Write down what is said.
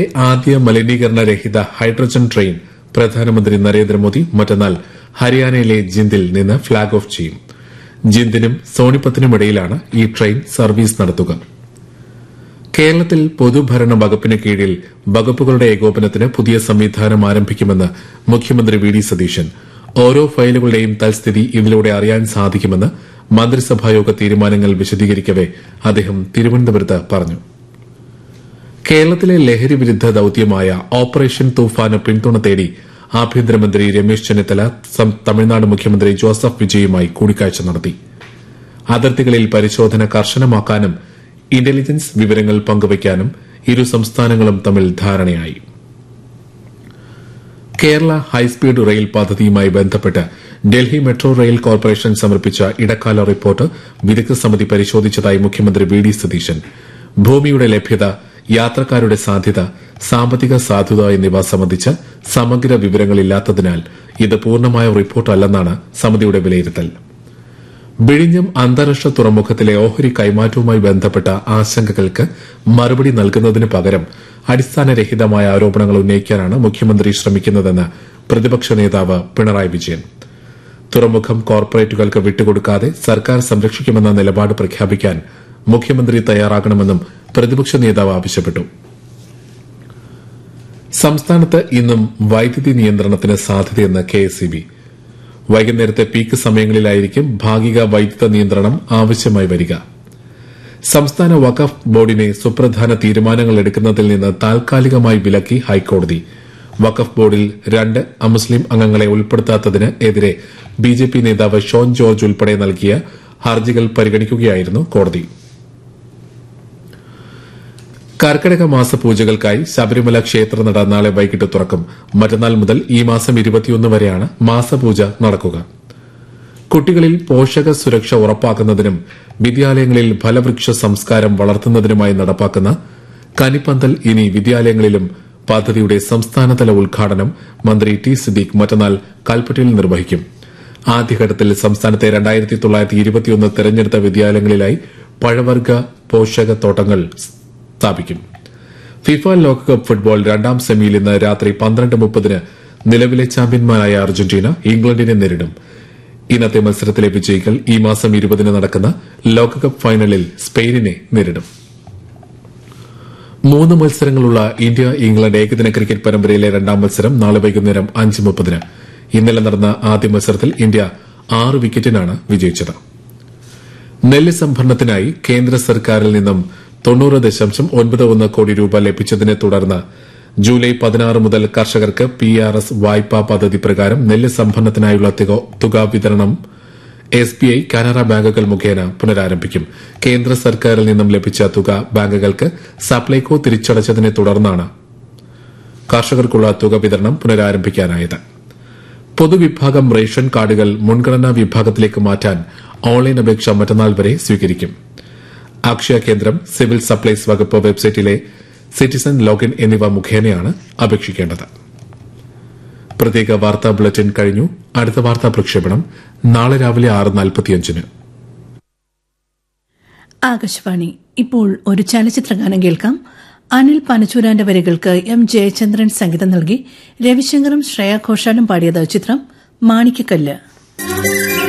ആദ്യ മലിനീകരണ രഹിത ഹൈഡ്രജൻ ട്രെയിൻ പ്രധാനമന്ത്രി നരേന്ദ്രമോദി മറ്റന്നാൾ ഹരിയാനയിലെ ജിന്ദിൽ നിന്ന് ഫ്ളാഗ് ഓഫ് ചെയ്യും ജിന്ദിനും സോണിപ്പത്തിനുമിടയിലാണ് ഈ ട്രെയിൻ സർവീസ് നടത്തുക കേരളത്തിൽ പൊതുഭരണ വകുപ്പിന് കീഴിൽ വകുപ്പുകളുടെ ഏകോപനത്തിന് പുതിയ സംവിധാനം ആരംഭിക്കുമെന്ന് മുഖ്യമന്ത്രി വി ഡി സതീശൻ ഓരോ ഫയലുകളുടെയും തൽസ്ഥിതി ഇതിലൂടെ അറിയാൻ സാധിക്കുമെന്ന് മന്ത്രിസഭായോഗ തീരുമാനങ്ങൾ വിശദീകരിക്കവെ അദ്ദേഹം തിരുവനന്തപുരത്ത് പറഞ്ഞു കേരളത്തിലെ ലഹരി വിരുദ്ധ ദൌത്യമായ ഓപ്പറേഷൻ തൂഫാന് പിന്തുണ തേടി ആഭ്യന്തരമന്ത്രി രമേശ് ചെന്നിത്തല സം- തമിഴ്നാട് മുഖ്യമന്ത്രി ജോസഫ് വിജയുമായി കൂടിക്കാഴ്ച നടത്തി അതിർത്തികളിൽ പരിശോധന കർശനമാക്കാനും ഇന്റലിജൻസ് വിവരങ്ങൾ പങ്കുവയ്ക്കാനും ഇരു സംസ്ഥാനങ്ങളും തമ്മിൽ ധാരണയായി കേരള ഹൈസ്പീഡ് റെയിൽ പദ്ധതിയുമായി ബന്ധപ്പെട്ട് ഡൽഹി മെട്രോ റെയിൽ കോർപ്പറേഷൻ സമർപ്പിച്ച ഇടക്കാല റിപ്പോർട്ട് വിദഗ്ധ സമിതി പരിശോധിച്ചതായി മുഖ്യമന്ത്രി വി ഡി സതീശൻ ഭൂമിയുടെ ലഭ്യത യാത്രക്കാരുടെ സാധ്യത സാമ്പത്തിക സാധുത എന്നിവ സംബന്ധിച്ച് സമഗ്ര വിവരങ്ങളില്ലാത്തതിനാൽ ഇത് പൂർണ്ണമായ റിപ്പോർട്ടല്ലെന്നാണ് സമിതിയുടെ വിലയിരുത്തൽ വിഴിഞ്ഞം അന്താരാഷ്ട്ര തുറമുഖത്തിലെ ഓഹരി കൈമാറ്റവുമായി ബന്ധപ്പെട്ട ആശങ്കകൾക്ക് മറുപടി നൽകുന്നതിന് പകരം അടിസ്ഥാനരഹിതമായ ആരോപണങ്ങൾ ഉന്നയിക്കാനാണ് മുഖ്യമന്ത്രി ശ്രമിക്കുന്നതെന്ന് പ്രതിപക്ഷ നേതാവ് പിണറായി വിജയൻ തുറമുഖം കോർപ്പറേറ്റുകൾക്ക് വിട്ടുകൊടുക്കാതെ സർക്കാർ സംരക്ഷിക്കുമെന്ന നിലപാട് പ്രഖ്യാപിക്കാൻ മുഖ്യമന്ത്രി തയ്യാറാകണമെന്നും പ്രതിപക്ഷ നേതാവ് ആവശ്യപ്പെട്ടു സംസ്ഥാനത്ത് ഇന്നും വൈദ്യുതി നിയന്ത്രണത്തിന് സാധ്യതയെന്ന് കെഎസ്ഇബി വൈകുന്നേരത്തെ പീക്ക് സമയങ്ങളിലായിരിക്കും ഭാഗിക വൈദ്യുത നിയന്ത്രണം ആവശ്യമായി വരിക സംസ്ഥാന വഖഫ് ബോർഡിനെ സുപ്രധാന തീരുമാനങ്ങൾ എടുക്കുന്നതിൽ നിന്ന് താൽക്കാലികമായി വിലക്കി ഹൈക്കോടതി വഖഫ് ബോർഡിൽ രണ്ട് അമുസ്ലിം അംഗങ്ങളെ ഉൾപ്പെടുത്താത്തതിന് എതിരെ ബിജെപി നേതാവ് ഷോൺ ജോർജ് ഉൾപ്പെടെ നൽകിയ ഹർജികൾ പരിഗണിക്കുകയായിരുന്നു കോടതി കർക്കിടക മാസ പൂജകൾക്കായി ശബരിമല ക്ഷേത്രനട നാളെ വൈകിട്ട് തുറക്കും മറ്റന്നാൾ മുതൽ ഈ മാസം ഇരുപത്തിയൊന്ന് വരെയാണ് മാസപൂജ നടക്കുക കുട്ടികളിൽ പോഷക സുരക്ഷ ഉറപ്പാക്കുന്നതിനും വിദ്യാലയങ്ങളിൽ ഫലവൃക്ഷ സംസ്കാരം വളർത്തുന്നതിനുമായി നടപ്പാക്കുന്ന കനിപ്പന്തൽ ഇനി വിദ്യാലയങ്ങളിലും പദ്ധതിയുടെ സംസ്ഥാനതല ഉദ്ഘാടനം മന്ത്രി ടി സിദ്ദീഖ് മറ്റന്നാൾ കൽപ്പറ്റയിൽ നിർവഹിക്കും ആദ്യഘട്ടത്തിൽ സംസ്ഥാനത്തെ രണ്ടായിരത്തി തൊള്ളായിരത്തി ഇരുപത്തിയൊന്ന് തെരഞ്ഞെടുത്ത വിദ്യാലയങ്ങളിലായി പഴവർഗ പോഷക തോട്ടങ്ങൾ സ്ഥാപിക്കും ഫിഫ ലോകകപ്പ് ഫുട്ബോൾ രണ്ടാം സെമിയിൽ ഇന്ന് രാത്രി പന്ത്രണ്ട് മുപ്പതിന് നിലവിലെ ചാമ്പ്യന്മാരായ അർജന്റീന ഇംഗ്ലണ്ടിനെ നേരിടും ഇന്നത്തെ മത്സരത്തിലെ വിജയികൾ ഈ മാസം ഇരുപതിന് നടക്കുന്ന ലോകകപ്പ് ഫൈനലിൽ സ്പെയിനിനെ നേരിടും മൂന്ന് മത്സരങ്ങളുള്ള ഇന്ത്യ ഇംഗ്ലണ്ട് ഏകദിന ക്രിക്കറ്റ് പരമ്പരയിലെ രണ്ടാം മത്സരം നാളെ വൈകുന്നേരം അഞ്ച് മുപ്പതിന് ഇന്നലെ നടന്ന ആദ്യ മത്സരത്തിൽ ഇന്ത്യ ആറ് വിക്കറ്റിനാണ് വിജയിച്ചത് നെല്ല് സംഭരണത്തിനായി കേന്ദ്ര സർക്കാരിൽ നിന്നും തൊണ്ണൂറ് ദശാംശം ഒൻപത് ഒന്ന് കോടി രൂപ ലഭിച്ചതിനെ തുടർന്ന് ജൂലൈ പതിനാറ് മുതൽ കർഷകർക്ക് പി ആർ എസ് വായ്പാ പദ്ധതി പ്രകാരം നെല്ല് സംഭരണത്തിനായുള്ള തുക- തുക വിതരണം എസ് ബി ഐ കാനറ ബാങ്കുകൾ മുഖേന പുനരാരംഭിക്കും കേന്ദ്ര സർക്കാരിൽ നിന്നും ലഭിച്ച തുക ബാങ്കുകൾക്ക് സപ്ലൈകോ തിരിച്ചടച്ചതിനെ തുടർന്നാണ് കർഷകർക്കുള്ള തുക വിതരണം പുനരാരംഭിക്കാനായത് പൊതുവിഭാഗം റേഷൻ കാർഡുകൾ മുൻഗണനാ വിഭാഗത്തിലേക്ക് മാറ്റാൻ ഓൺലൈൻ അപേക്ഷ മറ്റന്നാൾ വരെ സ്വീകരിക്കും അക്ഷയ കേന്ദ്രം സിവിൽ സപ്ലൈസ് വകുപ്പ് വെബ്സൈറ്റിലെ സിറ്റിസൺ ലോഗിൻ എന്നിവ മുഖേനയാണ് അപേക്ഷിക്കേണ്ടത് പ്രത്യേക വാർത്താ ബുള്ളറ്റിൻ കഴിഞ്ഞു അടുത്ത വാർത്താ പ്രക്ഷേപണം നാളെ രാവിലെ ആറ് നാൽപ്പത്തിയഞ്ചിന് ആകാശവാണി ഇപ്പോൾ ഒരു ചലച്ചിത്ര ഗാനം കേൾക്കാം അനിൽ പനച്ചൂരാന്റെ വരികൾക്ക് എം ജയചന്ദ്രൻ സംഗീതം നൽകി രവിശങ്കറും ശ്രേയ ഘോഷാലും പാടിയത് ചിത്രം മാണിക്കക്കല്ല്